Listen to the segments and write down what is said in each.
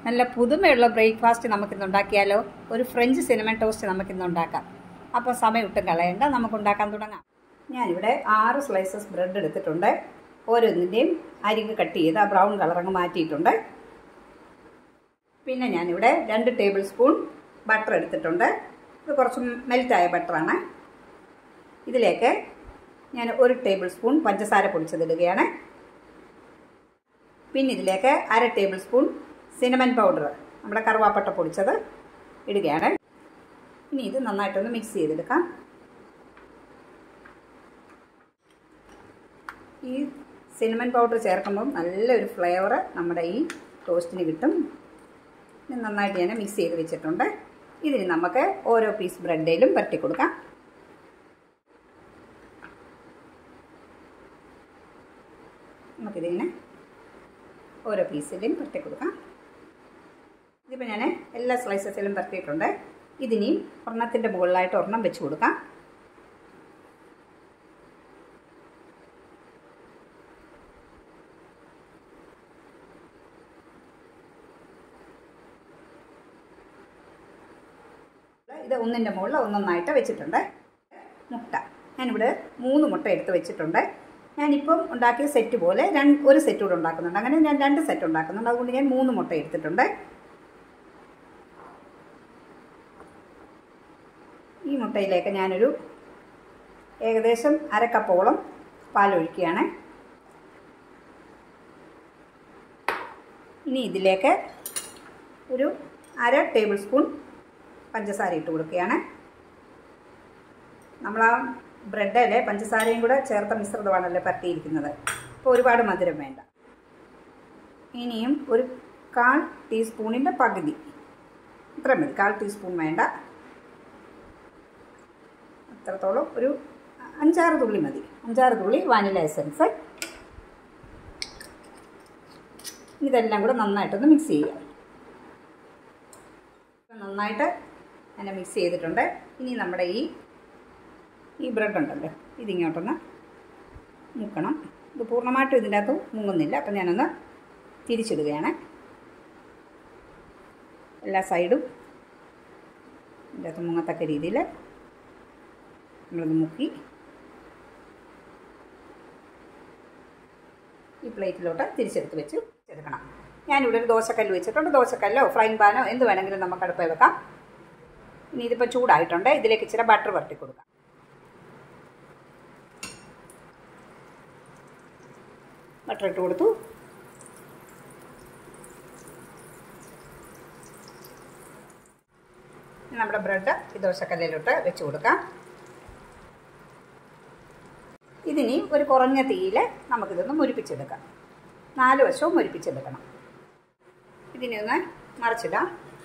നല്ല പുതുമയുള്ള ബ്രേക്ക്ഫാസ്റ്റ് നമുക്കിന്ന് ഉണ്ടാക്കിയാലോ ഒരു ഫ്രഞ്ച് സിനമൻ ടോസ്റ്റ് നമുക്കിന്ന് ഉണ്ടാക്കാം അപ്പോൾ സമയം ഒട്ടും കളയണ്ട നമുക്ക് ഉണ്ടാക്കാൻ തുടങ്ങാം ഞാനിവിടെ ആറ് സ്ലൈസസ് ബ്രെഡ് എടുത്തിട്ടുണ്ട് ഓരോന്നിൻ്റെയും അരിക് കട്ട് ചെയ്ത് ആ ബ്രൗൺ കളറങ്ങ് മാറ്റിയിട്ടുണ്ട് പിന്നെ ഞാനിവിടെ രണ്ട് ടേബിൾ സ്പൂൺ ബട്ടർ എടുത്തിട്ടുണ്ട് ഇത് കുറച്ച് മെൽറ്റായ ബട്ടറാണ് ഇതിലേക്ക് ഞാൻ ഒരു ടേബിൾ സ്പൂൺ പഞ്ചസാര പൊടിച്ചതിടുകയാണ് പിന്നെ ഇതിലേക്ക് അര ടേബിൾ സ്പൂൺ സിനമൻ പൗഡർ നമ്മുടെ കറുവാപ്പട്ട പൊടിച്ചത് ഇടുകയാണ് ഇനി ഇത് നന്നായിട്ടൊന്ന് മിക്സ് ചെയ്തെടുക്കാം ഈ സിനമൻ പൗഡർ ചേർക്കുമ്പം നല്ലൊരു ഫ്ലേവർ നമ്മുടെ ഈ ടോസ്റ്റിന് കിട്ടും നന്നായിട്ട് ഞാൻ മിക്സ് ചെയ്ത് വെച്ചിട്ടുണ്ട് ഇതിന് നമുക്ക് ഓരോ പീസ് ബ്രെഡിലും പരട്ടി കൊടുക്കാം നമുക്കിതിങ്ങനെ ഓരോ പീസിലും പരട്ടി കൊടുക്കാം ഇതിപ്പോൾ ഞാൻ എല്ലാ സ്ലൈസസിലും പരത്തിയിട്ടുണ്ട് ഇതിനെയും ഒരെണ്ണത്തിൻ്റെ മുകളിലായിട്ട് ഒരെണ്ണം വെച്ച് കൊടുക്കാം ഇത് ഒന്നിൻ്റെ മുകളിൽ ഒന്നൊന്നായിട്ട് വെച്ചിട്ടുണ്ട് മുട്ട ഞാനിവിടെ മൂന്ന് മുട്ട എടുത്ത് വെച്ചിട്ടുണ്ട് ഞാനിപ്പം ഉണ്ടാക്കിയ സെറ്റ് പോലെ രണ്ട് ഒരു സെറ്റ് കൂടെ ഉണ്ടാക്കുന്നുണ്ട് അങ്ങനെ ഞാൻ രണ്ട് സെറ്റ് ഉണ്ടാക്കുന്നുണ്ട് അതുകൊണ്ട് ഞാൻ മൂന്ന് മുട്ട എടുത്തിട്ടുണ്ട് ഈ മുട്ടയിലേക്ക് ഞാനൊരു ഏകദേശം അര കപ്പോളം പാലൊഴിക്കുകയാണ് ഇനി ഇതിലേക്ക് ഒരു അര ടേബിൾ സ്പൂൺ പഞ്ചസാര ഇട്ട് കൊടുക്കുകയാണ് നമ്മൾ ആ ബ്രെഡിലെ പഞ്ചസാരയും കൂടെ ചേർത്ത മിശ്രിതമാണല്ലോ പരത്തിയിരിക്കുന്നത് അപ്പോൾ ഒരുപാട് മധുരം വേണ്ട ഇനിയും ഒരു കാൽ ടീസ്പൂണിൻ്റെ പകുതി ഇത്ര മതി കാൽ ടീസ്പൂൺ വേണ്ട അത്രത്തോളം ഒരു അഞ്ചാറ് തുള്ളി മതി അഞ്ചാറ് തുള്ളി വാനില എസൻസ് ഇതെല്ലാം കൂടെ നന്നായിട്ടൊന്ന് മിക്സ് ചെയ്യുക നന്നായിട്ട് അങ്ങനെ മിക്സ് ചെയ്തിട്ടുണ്ട് ഇനി നമ്മുടെ ഈ ഈ ബ്രെഡ് ഉണ്ടല്ലോ ഇതിങ്ങോട്ടൊന്ന് മുക്കണം ഇത് പൂർണ്ണമായിട്ടും ഇതിൻ്റെ അകത്ത് മുങ്ങുന്നില്ല അപ്പം ഞാനൊന്ന് തിരിച്ചിടുകയാണ് എല്ലാ സൈഡും ഇതിൻ്റെ അകത്ത് മുങ്ങത്തക്ക രീതിയിൽ നമ്മളത് മുക്കി ഈ പ്ലേറ്റിലോട്ട് തിരിച്ചെടുത്ത് വെച്ച് എടുക്കണം ഞാനിവിടെ ഒരു ദോശക്കല്ല് വെച്ചിട്ടുണ്ട് ദോശക്കല്ലോ ഫ്രൈങ് പാനോ എന്ത് വേണമെങ്കിലും നമുക്ക് അടുപ്പിൽ വെക്കാം ഇനി ഇതിപ്പോൾ ചൂടായിട്ടുണ്ട് ഇതിലേക്ക് ഇച്ചിരി ബട്ടർ വരട്ടി കൊടുക്കാം ബട്ടർ ഇട്ട് കൊടുത്തു നമ്മുടെ ബ്രെഡ് ഈ ദോശക്കല്ലിലോട്ട് വെച്ച് കൊടുക്കാം ഇതിനി ഒരു കുറഞ്ഞ തീയിൽ നമുക്കിതൊന്ന് മുരിപ്പിച്ചെടുക്കാം നാല് വശവും മുരിപ്പിച്ചെടുക്കണം ഇതിനെ ഒന്ന് മറിച്ചിടാം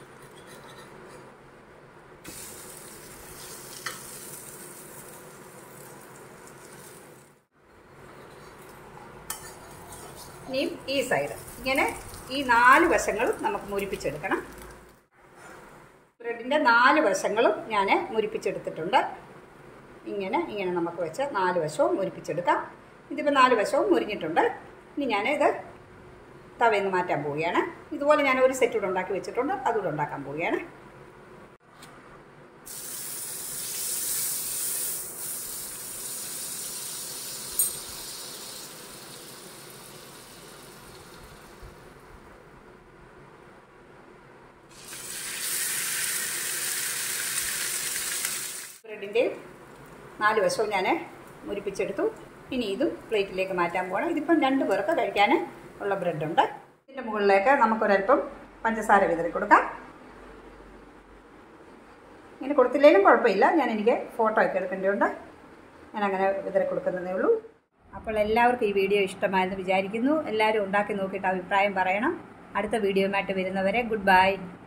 ഇനിയും ഈ സൈഡ് ഇങ്ങനെ ഈ നാല് വശങ്ങളും നമുക്ക് മുരിപ്പിച്ചെടുക്കണം ബ്രെഡിൻ്റെ നാല് വശങ്ങളും ഞാൻ മുരിപ്പിച്ചെടുത്തിട്ടുണ്ട് ഇങ്ങനെ ഇങ്ങനെ നമുക്ക് വെച്ച് നാല് വശവും മുരിപ്പിച്ചെടുക്കാം ഇതിപ്പോൾ നാല് വശവും മുരിഞ്ഞിട്ടുണ്ട് ഇനി ഞാൻ ഇത് തവയിൽ നിന്ന് മാറ്റാൻ പോവുകയാണ് ഇതുപോലെ ഞാൻ ഒരു സെറ്റ് കൂടെ ഉണ്ടാക്കി വെച്ചിട്ടുണ്ട് അതുകൂടെ ഉണ്ടാക്കാൻ പോവുകയാണ് ബ്രെഡിൻ്റെ നാല് വശവും ഞാൻ മുരിപ്പിച്ചെടുത്തു ഇനി ഇതും പ്ലേറ്റിലേക്ക് മാറ്റാൻ പോകണം ഇതിപ്പം രണ്ട് പേർക്ക് കഴിക്കാൻ ഉള്ള ബ്രെഡുണ്ട് ഇതിൻ്റെ മുകളിലേക്ക് നമുക്കൊരൽപ്പം പഞ്ചസാര വിതറി കൊടുക്കാം ഇങ്ങനെ കൊടുത്തില്ലെങ്കിലും കുഴപ്പമില്ല ഞാൻ എനിക്ക് ഫോട്ടോ ഒക്കെ എടുക്കേണ്ടതുണ്ട് ഞാൻ അങ്ങനെ വിതറി കൊടുക്കുന്നതേ ഉള്ളൂ അപ്പോൾ എല്ലാവർക്കും ഈ വീഡിയോ ഇഷ്ടമായെന്ന് വിചാരിക്കുന്നു എല്ലാവരും ഉണ്ടാക്കി നോക്കിയിട്ട് അഭിപ്രായം പറയണം അടുത്ത വീഡിയോയുമായിട്ട് വരുന്നവരെ ഗുഡ് ബൈ